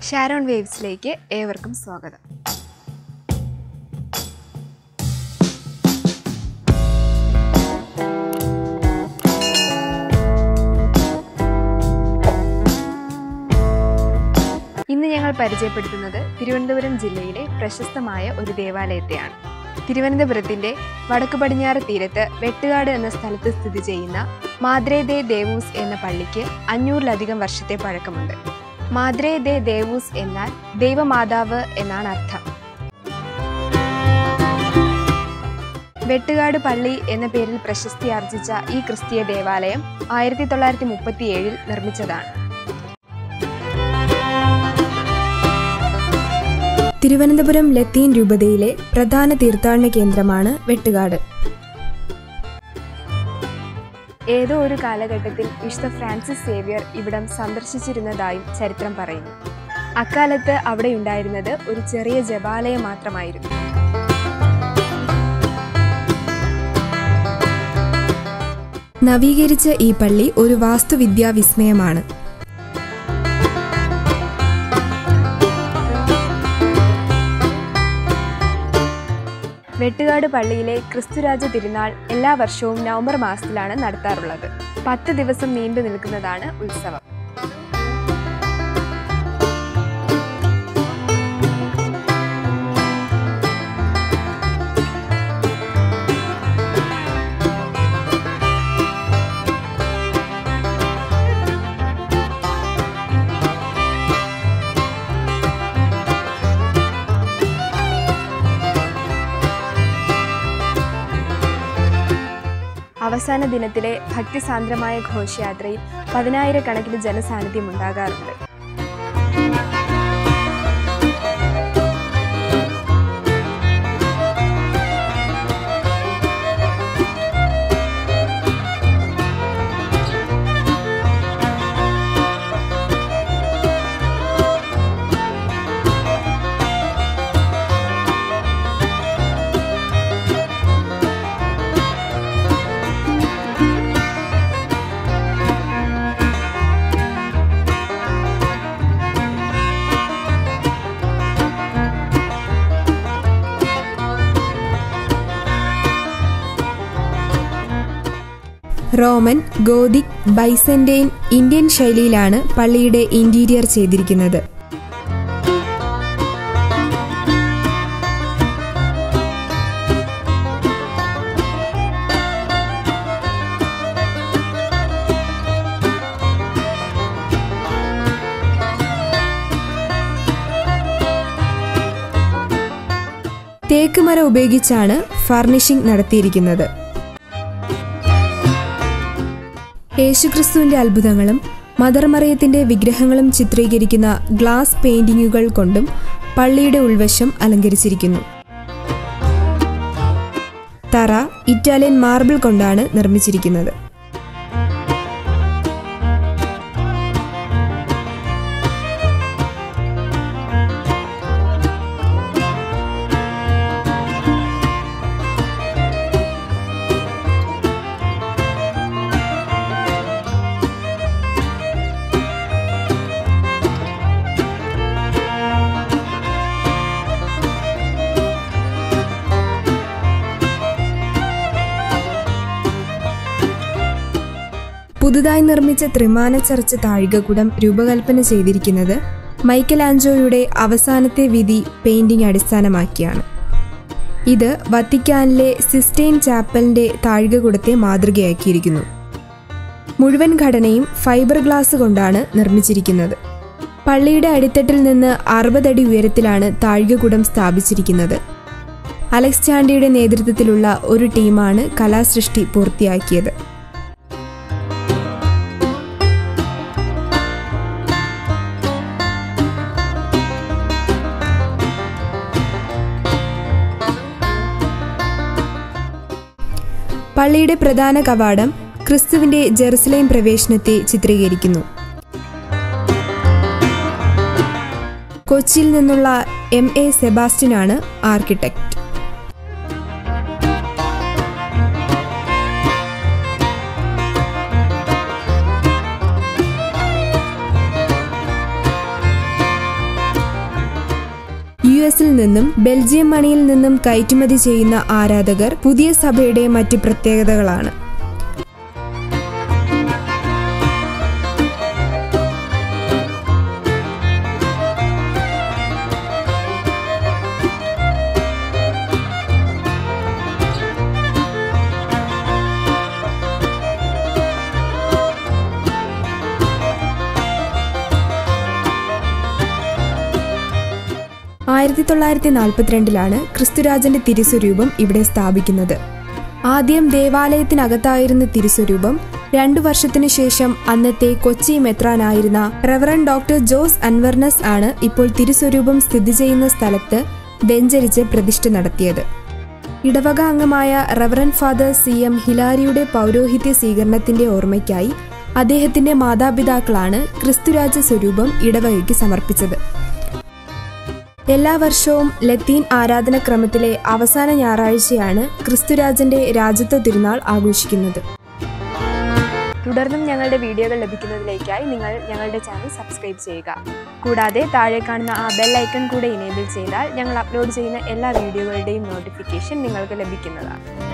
ഷാരോൺ വേവ്സിലേക്ക് ഏവർക്കും സ്വാഗതം ഇന്ന് ഞങ്ങൾ പരിചയപ്പെടുത്തുന്നത് തിരുവനന്തപുരം ജില്ലയിലെ പ്രശസ്തമായ ഒരു ദേവാലയത്തെയാണ് തിരുവനന്തപുരത്തിന്റെ വടക്കു പടിഞ്ഞാറ് തീരത്ത് വെട്ടുകാട് എന്ന സ്ഥലത്ത് സ്ഥിതി ചെയ്യുന്ന മാദ്രേ ദേ ദേവൂസ് എന്ന പള്ളിക്ക് അഞ്ഞൂറിലധികം വർഷത്തെ പഴക്കമുണ്ട് മാദ്രേ ദേ ദേവൂസ് എന്നാൽ ദൈവമാതാവ് എന്നാണ് അർത്ഥം വെട്ടുകാട് പള്ളി എന്ന പേരിൽ പ്രശസ്തി ആർജിച്ച ഈ ക്രിസ്തീയ ദേവാലയം ആയിരത്തി തൊള്ളായിരത്തി മുപ്പത്തിയേഴിൽ നിർമ്മിച്ചതാണ് തിരുവനന്തപുരം ലത്തീൻ രൂപതയിലെ പ്രധാന തീർത്ഥാടന കേന്ദ്രമാണ് വെട്ടുകാട് ഏതോ ഒരു കാലഘട്ടത്തിൽ വിശുദ്ധ ഫ്രാൻസിസ് സേവ്യർ ഇവിടം സന്ദർശിച്ചിരുന്നതായും ചരിത്രം പറയുന്നു അക്കാലത്ത് അവിടെ ഉണ്ടായിരുന്നത് ഒരു ചെറിയ ജപാലയം മാത്രമായിരുന്നു നവീകരിച്ച ഈ പള്ളി ഒരു വാസ്തുവിദ്യാ വിസ്മയമാണ് വെട്ടുകാട് പള്ളിയിലെ ക്രിസ്തുരാജ തിരുനാൾ എല്ലാ വർഷവും നവംബർ മാസത്തിലാണ് നടത്താറുള്ളത് പത്ത് ദിവസം നീണ്ടു നിൽക്കുന്നതാണ് ഉത്സവം അവസാന ദിനത്തിലെ ഭക്തിസാന്ദ്രമായ ഘോഷയാത്രയിൽ പതിനായിരക്കണക്കിന് ജനസാന്നിധ്യം ഉണ്ടാകാറുണ്ട് റോമൻ ഗോതിക് ബൈസന്റൈൻ ഇന്ത്യൻ ശൈലിയിലാണ് പള്ളിയുടെ ഇന്റീരിയർ ചെയ്തിരിക്കുന്നത് തേക്ക് മരം ഉപയോഗിച്ചാണ് ഫർണിഷിംഗ് നടത്തിയിരിക്കുന്നത് യേശുക്രിസ്തുവിന്റെ അത്ഭുതങ്ങളും മദർ മറിയത്തിന്റെ വിഗ്രഹങ്ങളും ചിത്രീകരിക്കുന്ന ഗ്ലാസ് പെയിന്റിങ്ങുകൾ കൊണ്ടും പള്ളിയുടെ ഉൾവശം അലങ്കരിച്ചിരിക്കുന്നു തറ ഇറ്റാലിയൻ മാർബിൾ കൊണ്ടാണ് നിർമ്മിച്ചിരിക്കുന്നത് പുതുതായി നിർമ്മിച്ച ത്രിമാന ചർച്ച് താഴികക്കുടം രൂപകൽപ്പന ചെയ്തിരിക്കുന്നത് മൈക്കൽ ആൻജോയുടെ അവസാനത്തെ വിധി പെയിന്റിംഗ് അടിസ്ഥാനമാക്കിയാണ് ഇത് വത്തിക്കാനിലെ സിസ്റ്റൈൻ ചാപ്പലിന്റെ താഴികക്കുടത്തെ മാതൃകയാക്കിയിരിക്കുന്നു മുഴുവൻ ഘടനയും ഫൈബർ ഗ്ലാസ് കൊണ്ടാണ് നിർമ്മിച്ചിരിക്കുന്നത് പള്ളിയുടെ അടിത്തട്ടിൽ നിന്ന് അറുപതടി ഉയരത്തിലാണ് താഴികക്കുടം സ്ഥാപിച്ചിരിക്കുന്നത് അലക്സ് ചാണ്ടിയുടെ നേതൃത്വത്തിലുള്ള ഒരു ടീമാണ് കലാസൃഷ്ടി പൂർത്തിയാക്കിയത് പള്ളിയുടെ പ്രധാന കവാടം ക്രിസ്തുവിന്റെ ജെറുസലേം പ്രവേശനത്തെ ചിത്രീകരിക്കുന്നു കൊച്ചിയിൽ നിന്നുള്ള എം എ സെബാസ്റ്റ്യനാണ് ആർക്കിടെക്ട് യു എസിൽ നിന്നും ബെൽജിയം മണിയിൽ നിന്നും കയറ്റുമതി ചെയ്യുന്ന ആരാധകർ പുതിയ സഭയുടെ മറ്റ് പ്രത്യേകതകളാണ് ആയിരത്തി തൊള്ളായിരത്തി നാൽപ്പത്തിരണ്ടിലാണ് ക്രിസ്തുരാജന്റെ തിരുസ്വരൂപം ഇവിടെ സ്ഥാപിക്കുന്നത് ആദ്യം ദേവാലയത്തിനകത്തായിരുന്ന തിരുസ്വരൂപം രണ്ടു വർഷത്തിനു ശേഷം അന്നത്തെ കൊച്ചി മെത്രാനായിരുന്ന റവറൻ ഡോക്ടർ ജോസ് അൻവർനസ് ആണ് ഇപ്പോൾ തിരുസ്വരൂപം സ്ഥിതി ചെയ്യുന്ന സ്ഥലത്ത് വെഞ്ചരിച്ച് പ്രതിഷ്ഠ നടത്തിയത് ഇടവക അംഗമായ റവറൻ ഫാദർ സി എം ഹിലാരിയുടെ പൗരോഹിത്യ സ്വീകരണത്തിന്റെ ഓർമ്മയ്ക്കായി അദ്ദേഹത്തിന്റെ മാതാപിതാക്കളാണ് ക്രിസ്തുരാജ സ്വരൂപം ഇടവകയ്ക്ക് സമർപ്പിച്ചത് എല്ലാ വർഷവും ലത്തീൻ ആരാധനക്രമത്തിലെ അവസാന ഞായറാഴ്ചയാണ് ക്രിസ്തുരാജന്റെ രാജ്യത്വ തിരുനാൾ ആഘോഷിക്കുന്നത് തുടർന്നും ഞങ്ങളുടെ വീഡിയോകൾ ലഭിക്കുന്നതിലേക്കായി നിങ്ങൾ ഞങ്ങളുടെ ചാനൽ സബ്സ്ക്രൈബ് ചെയ്യുക കൂടാതെ താഴെ കാണുന്ന ആ ബെൽ ഐക്കൺ കൂടെ ഇനേബിൾ ചെയ്താൽ ഞങ്ങൾ അപ്ലോഡ് ചെയ്യുന്ന എല്ലാ വീഡിയോകളുടെയും നോട്ടിഫിക്കേഷൻ നിങ്ങൾക്ക് ലഭിക്കുന്നതാണ്